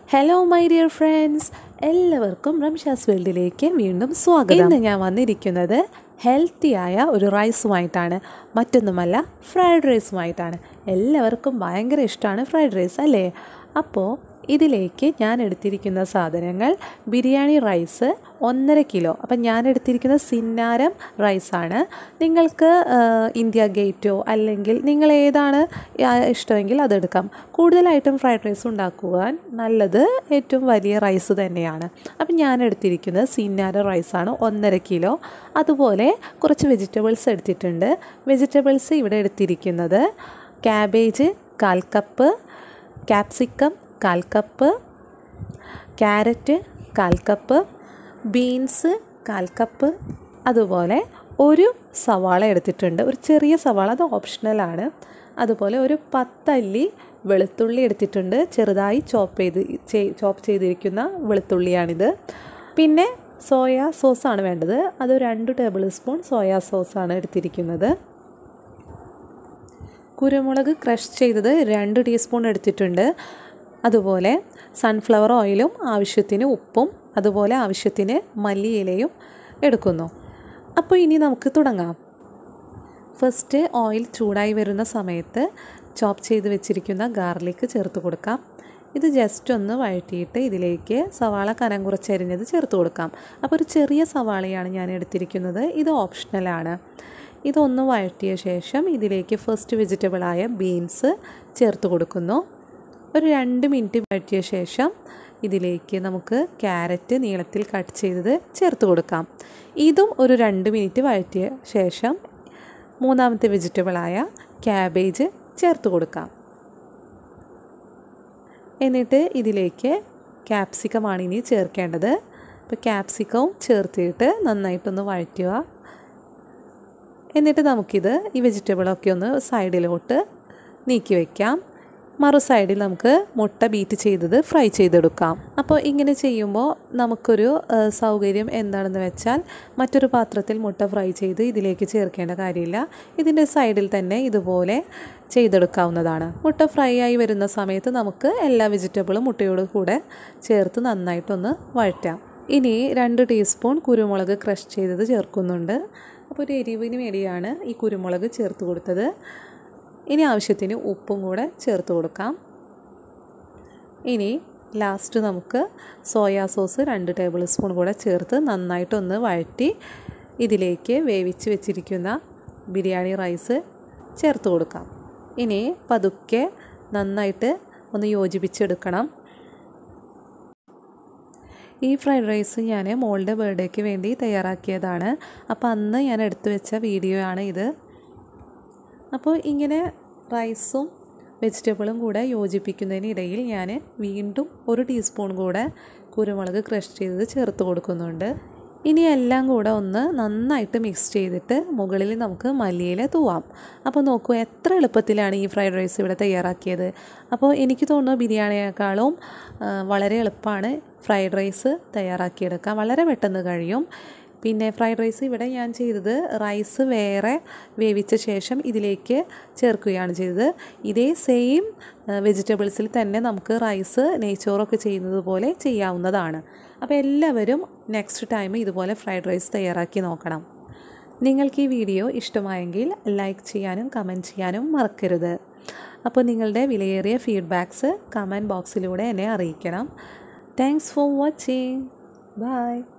hello my dear friends എല്ലാവർക്കും റംഷാസ് വേൾഡിലേക്ക് വീണ്ടും സ്വാഗതം ഇന്ന് ഞാൻ വന്നിരിക്കുന്നത് ഹെൽത്തിയായ ഒരു റൈസുമായിട്ടാണ് മറ്റൊന്നുമല്ല ഫ്രൈഡ് റൈസുമായിട്ടാണ് എല്ലാവർക്കും ഭയങ്കര ഇഷ്ടമാണ് ഫ്രൈഡ് റൈസ് അല്ലേ അപ്പോൾ ഇതിലേക്ക് ഞാൻ എടുത്തിരിക്കുന്ന സാധനങ്ങൾ ബിരിയാണി റൈസ് ഒന്നര കിലോ അപ്പം ഞാൻ എടുത്തിരിക്കുന്ന സിന്നാരം റൈസാണ് നിങ്ങൾക്ക് ആ, ഇന്ത്യ ഗേറ്റോ അല്ലെങ്കിൽ നിങ്ങൾ ഏതാണ് ആ, ഇഷ്ടമെങ്കിൽ അതെടുക്കാം കൂടുതലായിട്ടും ഫ്രൈഡ് റൈസ് ഉണ്ടാക്കുവാൻ നല്ലത് ഏറ്റവും വലിയ റൈസ് തന്നെയാണ് അപ്പം ഞാൻ എടുത്തിരിക്കുന്നത് സിന്നാര റൈസാണ് ഒന്നര കിലോ അതുപോലെ കുറച്ച് വെജിറ്റബിൾസ് എടുത്തിട്ടുണ്ട് വെജിറ്റബിൾസ് ഇവിടെ എടുത്തിരിക്കുന്നത് ക്യാബേജ് കാൽ കപ്പ് ക്യാപ്സിക്കം കാൽ കപ്പ് ക്യാരറ്റ് കാൽ കപ്പ് ബീൻസ് കാൽ കപ്പ് അതുപോലെ ഒരു സവാള എടുത്തിട്ടുണ്ട് ഒരു ചെറിയ സവാള അത് ഓപ്ഷണലാണ് അതുപോലെ ഒരു പത്തല്ലി വെളുത്തുള്ളി എടുത്തിട്ടുണ്ട് ചെറുതായി ചോപ്പ് ചെയ്ത് ചോപ്പ് ചെയ്തിരിക്കുന്ന വെളുത്തുള്ളിയാണിത് പിന്നെ സോയാ സോസാണ് വേണ്ടത് അത് രണ്ട് ടേബിൾ സ്പൂൺ സോയാ സോസാണ് എടുത്തിരിക്കുന്നത് കുരുമുളക് ക്രഷ് ചെയ്തത് രണ്ട് ടീസ്പൂൺ എടുത്തിട്ടുണ്ട് അതുപോലെ സൺഫ്ലവർ ഓയിലും ആവശ്യത്തിന് ഉപ്പും അതുപോലെ ആവശ്യത്തിന് മല്ലിയിലയും എടുക്കുന്നു അപ്പോൾ ഇനി നമുക്ക് തുടങ്ങാം ഫസ്റ്റ് ഓയിൽ ചൂടായി വരുന്ന സമയത്ത് ചോപ്പ് ചെയ്ത് വെച്ചിരിക്കുന്ന ഗാർലിക്ക് ചേർത്ത് കൊടുക്കാം ഇത് ജസ്റ്റ് ഒന്ന് വഴറ്റിയിട്ട് ഇതിലേക്ക് സവാള കനം കുറച്ചരിഞ്ഞത് ചേർത്ത് കൊടുക്കാം അപ്പോൾ ഒരു ചെറിയ സവാളയാണ് ഞാൻ എടുത്തിരിക്കുന്നത് ഇത് ഓപ്ഷണലാണ് ഇതൊന്ന് വഴറ്റിയ ശേഷം ഇതിലേക്ക് ഫസ്റ്റ് വെജിറ്റബിളായ ബീൻസ് ചേർത്ത് കൊടുക്കുന്നു ഒരു രണ്ട് മിനിറ്റ് വഴറ്റിയ ശേഷം ഇതിലേക്ക് നമുക്ക് ക്യാരറ്റ് നീളത്തിൽ കട്ട് ചെയ്തത് ചേർത്ത് കൊടുക്കാം ഇതും ഒരു രണ്ട് മിനിറ്റ് വഴറ്റിയ ശേഷം മൂന്നാമത്തെ വെജിറ്റബിളായ ക്യാബേജ് ചേർത്ത് കൊടുക്കാം എന്നിട്ട് ഇതിലേക്ക് ക്യാപ്സിക്കമാണ് ഇനി ചേർക്കേണ്ടത് ഇപ്പോൾ ക്യാപ്സിക്കവും ചേർത്തിട്ട് നന്നായിട്ടൊന്ന് വഴറ്റുക എന്നിട്ട് നമുക്കിത് ഈ വെജിറ്റബിളൊക്കെ ഒന്ന് സൈഡിലോട്ട് നീക്കി വയ്ക്കാം മറു സൈഡിൽ നമുക്ക് മുട്ട ബീറ്റ് ചെയ്തത് ഫ്രൈ ചെയ്തെടുക്കാം അപ്പോൾ ഇങ്ങനെ ചെയ്യുമ്പോൾ നമുക്കൊരു ആ, സൗകര്യം എന്താണെന്ന് വെച്ചാൽ മറ്റൊരു പാത്രത്തിൽ മുട്ട ഫ്രൈ ചെയ്ത് ഇതിലേക്ക് ചേർക്കേണ്ട കാര്യമില്ല ഇതിൻ്റെ സൈഡിൽ തന്നെ ഇതുപോലെ ചെയ്തെടുക്കാവുന്നതാണ് മുട്ട ഫ്രൈ ആയി വരുന്ന സമയത്ത് നമുക്ക് എല്ലാ വെജിറ്റബിളും മുട്ടയോട് കൂടെ ചേർത്ത് നന്നായിട്ടൊന്ന് വഴറ്റാം ഇനി രണ്ട് ടീസ്പൂൺ കുരുമുളക് ക്രഷ് ചെയ്തത് ചേർക്കുന്നുണ്ട് അപ്പോൾ ഒരു എരിവിന് വേണ്ടിയാണ് ഈ കുരുമുളക് ചേർത്ത് കൊടുത്തത് ഇനി ആവശ്യത്തിന് ഉപ്പും കൂടെ ചേർത്ത് കൊടുക്കാം ഇനി ലാസ്റ്റ് നമുക്ക് സോയാ സോസ് രണ്ട് ടേബിൾ സ്പൂൺ കൂടെ ചേർത്ത് നന്നായിട്ടൊന്ന് വഴറ്റി ഇതിലേക്ക് വേവിച്ച് വെച്ചിരിക്കുന്ന ബിരിയാണി റൈസ് ചേർത്ത് കൊടുക്കാം ഇനി പതുക്കെ നന്നായിട്ട് ഒന്ന് യോജിപ്പിച്ചെടുക്കണം ഈ ഫ്രൈഡ് റൈസ് ഞാൻ മോളുടെ ബർത്ത്ഡേക്ക് വേണ്ടി തയ്യാറാക്കിയതാണ് അപ്പോൾ അന്ന് ഞാൻ എടുത്തു വെച്ച വീഡിയോ ആണ് ഇത് അപ്പോൾ ഇങ്ങനെ റൈസും വെജിറ്റബിളും കൂടെ യോജിപ്പിക്കുന്നതിനിടയിൽ ഞാൻ വീണ്ടും ഒരു ടീസ്പൂൺ കൂടെ കുരുമുളക് ക്രഷ് ചെയ്തത് ചേർത്ത് കൊടുക്കുന്നുണ്ട് ഇനി എല്ലാം കൂടെ ഒന്ന് നന്നായിട്ട് മിക്സ് ചെയ്തിട്ട് മുകളിൽ നമുക്ക് മല്ലിയില തൂവാം അപ്പോൾ നോക്കൂ എത്ര എളുപ്പത്തിലാണ് ഈ ഫ്രൈഡ് റൈസ് ഇവിടെ തയ്യാറാക്കിയത് അപ്പോൾ എനിക്ക് തോന്നുന്നു ബിരിയാണിയേക്കാളും ആ, വളരെ എളുപ്പമാണ് ഫ്രൈഡ് റൈസ് തയ്യാറാക്കിയെടുക്കാൻ വളരെ പെട്ടെന്ന് കഴിയും പിന്നെ ഫ്രൈഡ് റൈസ് ഇവിടെ ഞാൻ ചെയ്തത് റൈസ് വേറെ വേവിച്ച ശേഷം ഇതിലേക്ക് ചേർക്കുകയാണ് ചെയ്തത് ഇതേ സെയിം വെജിറ്റബിൾസിൽ തന്നെ നമുക്ക് റൈസ് നെയ്ച്ചോറൊക്കെ ചെയ്യുന്നത് പോലെ ചെയ്യാവുന്നതാണ് അപ്പോൾ എല്ലാവരും നെക്സ്റ്റ് ടൈം ഇതുപോലെ ഫ്രൈഡ് റൈസ് തയ്യാറാക്കി നോക്കണം നിങ്ങൾക്ക് ഈ വീഡിയോ ഇഷ്ടമായെങ്കിൽ ലൈക്ക് ചെയ്യാനും കമൻറ്റ് ചെയ്യാനും മറക്കരുത് അപ്പോൾ നിങ്ങളുടെ വിലയേറിയ ഫീഡ്ബാക്ക്സ് കമൻറ്റ് ബോക്സിലൂടെ എന്നെ അറിയിക്കണം താങ്ക്സ് ഫോർ വാച്ചിങ് ബൈ